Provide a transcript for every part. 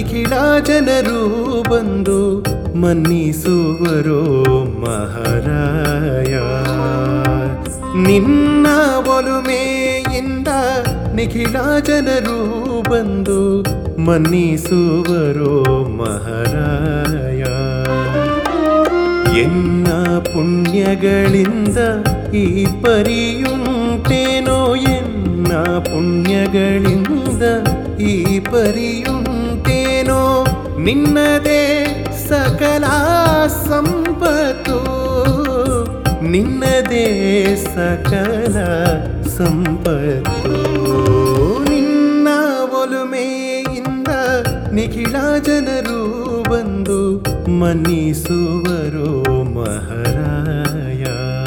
ನಿಖಿಳ ಜನರು ಬಂದು ಮನ್ನಿಸುವರೋ ಮಹಾರಾಯ ನಿನ್ನ ಒಲುಮೆಯಿಂದ ನಿಖಿಳ ಜನರು ಬಂದು ಮನ್ನಿಸುವರೋ ಮಹಾರಾಯ ಎನ್ನ ಪುಣ್ಯಗಳಿಂದ ಈ ಪರಿಯುಂಟೇನೋ ಎನ್ನ ಪುಣ್ಯಗಳಿಂದ ಈ ಪರಿಯುಂಟೇನೋ ನಿನ್ನದೇ ಸಕಲ ಸಂಪತ್ತು ನಿನ್ನದೇ ಸಕಲ ಸಂಪತ್ತು ನಿನ್ನ ಒಲುಮೆಯಿಂದ ನಿಖಿಳ ಜನರು ಬಂದು ಮನ್ನಿಸುವರೋ ಮಹಾರಾಯ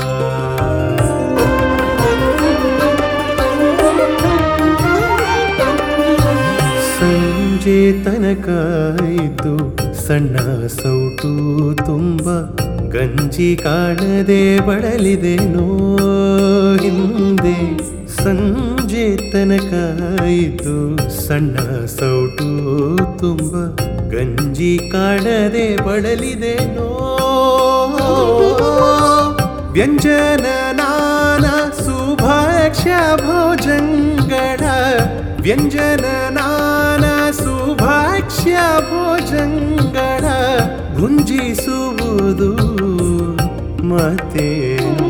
ಸಂಜೆ ತನಕ ಇದ್ದು ಸಣ್ಣ ಸೌಟು ತುಂಬ ಗಂಜಿ ಕಾಣದೆ ಬಳಲಿದೆನೋ ಹಿಂದೆ ಸಂಜೆ ತನಕ ಇದ್ದು ಸಣ್ಣ ಸೌಟು ತುಂಬ ಗಂಜಿ ಕಾಣದೆ ಬಳಲಿದೆನೋ ವ್ಯಂಜನ ನಾನ ಸುಭಾಕ್ಷ್ಯ ಭೋಜಂಗಳ ವ್ಯಂಜನ ನಾನ ಸುಭಾಕ್ಷ್ಯ ಭೋಜಂಗಳ ಭುಂಜಿಸುವುದು ಮತ್ತೇನು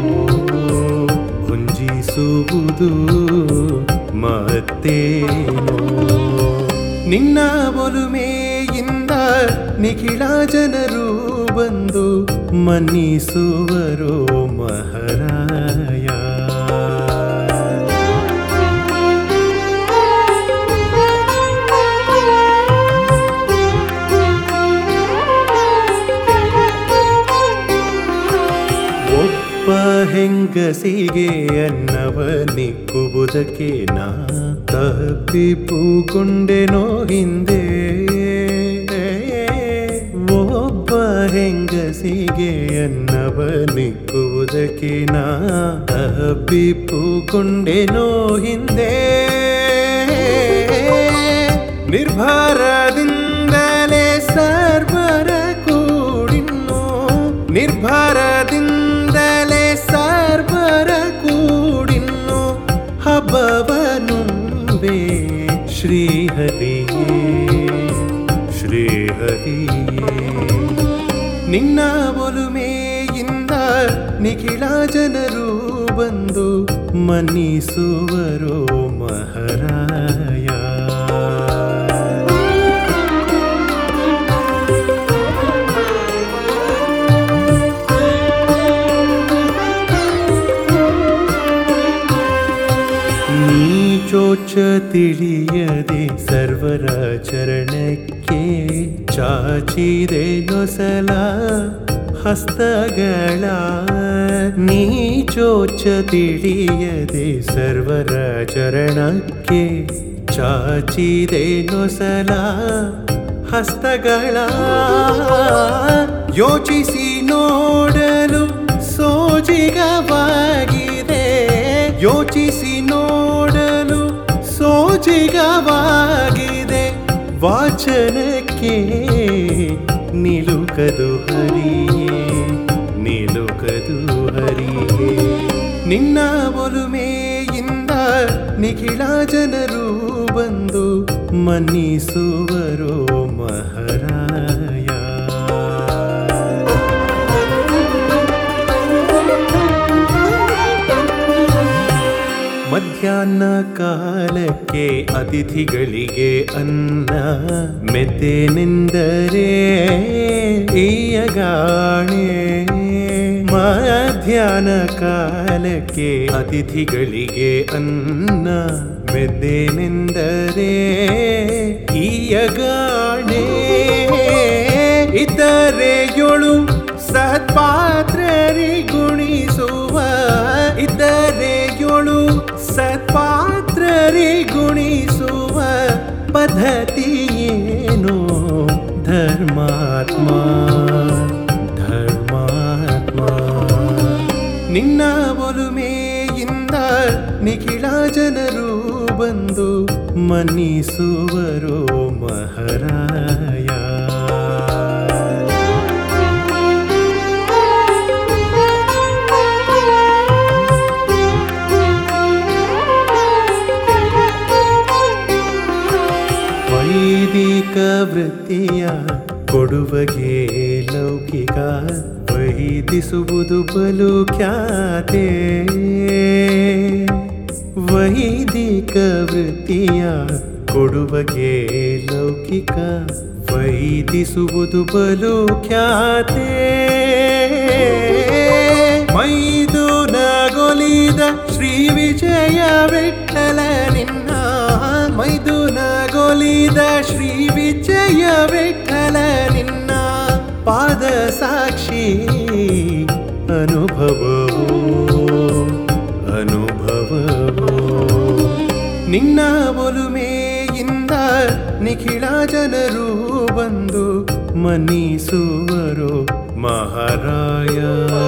ಭುಂಜಿಸುವುದು ಮತ್ತೇನು ನಿನ್ನ ಒಲುಮೆಯಿಂದ ನಿಖಿಳ ಜನರು ಬಂದು ಮನ್ನಿಸುವರೋ ಮಹಾರಾಯ ಒಬ್ಬ ಹೆಂಗಸಿಗೆ ಅನ್ನವ ನಿಕ್ಕುವುದಕ್ಕೆ ನಾ ತಪ್ಪಿಪುಗೊಂಡೆನೋ ಹಿಂದೆ ಒಬ್ಬ ಹೆಂಗಸಿಗೆ ಅನ್ನವ ನಿಕ್ಕುವುದಕ್ಕೆ ನಾ ತಪ್ಪಿಪುಗೊಂಡೆನೋ ಹಿಂದೆ ನಿರ್ಭರದಿಂದಲೇ ಸರ್ವರ ಕೂಡಿನ್ನು ನಿರ್ಭರದಿಂದಲೇ ಸರ್ವರ ಕೂಡಿನ್ನು ಹಬ್ಬವನುಂಬೆ ಶ್ರೀಹರಿಯೇ ಶ್ರೀಹರಿಯೇ ನಿನ್ನ ಒಲುಮೆಯಿಂದ ನಿಖಿಳ ಜನರು ಬಂದು ಮನ್ನಿಸುವರೋ ಮಹಾರಾಯ ನೀಚೋಚ ತಿಳಿಯದೆ ಸರ್ವರ ಚರಣಕ್ಕೆ ಚಾಚಿದೆ ನೊಸಲ ಹಸ್ತಗಳ ನೀಚೋಚ ತಿಳಿಯದೆ ಸರ್ವರ ಚರಣಕ್ಕೆ ಚಾಚಿದೆ ನೊಸಲ ಹಸ್ತಗಳ ಯೋಚಿಸಿ ನೋಡಲು ಸೋಜಿಗವಾಗಿದೆ ಯೋಚಿಸಿ ನೋಡಲು ಸೋಜಿಗವಾಗಿದೆ ವಾಚನಕ್ಕೆ ನಿಲುಕದು ಹರಿಯೇ ನಿಲುಕದು ಹರಿಯೇ ನಿನ್ನ ಒಲುಮೆಯಿಂದ ನಿಖಿಳ ಜನರು ಬಂದು ಮನ್ನಿಸುವರೋ ಮಹಾರಾಯ ಮಧ್ಯಾಹ್ನ ಕಾಲಕ್ಕೆ ಅತಿಥಿಗಳಿಗೆ ಅನ್ನ ಮೆದ್ದೆನೆಂದರೆ ಈಯಗಾಣೆ ಮಧ್ಯಾಹ್ನ ಕಾಲಕ್ಕೆ ಅತಿಥಿಗಳಿಗೆ ಅನ್ನ ಮೆದ್ದೆನೆಂದರೆ ಈಯಗಾಣೆ ಇತರೆಯೊಳು ಸತ್ಪಾತ್ರರಿ ಗುಣಿಸುವ ಇತರೆಯೊಳು ಸತ್ಪಾತ್ರರಿ ಗುಣಿಸುವ ಪದ್ಧತಿಯೇನೋ ಧರ್ಮಾತ್ಮ ಧರ್ಮಾತ್ಮ ನಿನ್ನ ಒಲುಮೆಯಿಂದ ನಿಖಿಳ ಜನರು ಬಂದು ಮನ್ನಿಸುವರೋ ಮಹಾರಾಯ ವೃತ್ತಿಯ ಕೊಡುವಗೆ ಲೌಕಿಕ ವೈದಿಸುವುದು ಬಲು ಖ್ಯಾತೆ ವೈದಿಕ ವೃತ್ತಿಯ ಕೊಡುವಗೆ ಲೌಕಿಕ ವೈದಿಸುವುದು ಬಲು ಖ್ಯಾತೆ ಮೈದುನಗೊಲಿದ ಶ್ರೀ ವಿಜಯ ವಿಠಲ ನಿನ್ನ ಮೈದುನಗೊಲಿದ ಶ್ರೀ ವಿಜಯ ವಿಠಲ ನಿನ್ನ ಪಾದ ಸಾಕ್ಷಿ ಅನುಭವವು ಅನುಭವವು ನಿನ್ನ ಒಲುಮೆಯಿಂದ ನಿಖಿಳ ಜನರು ಬಂದು ಮನ್ನಿಸುವರು ಮಹಾರಾಯ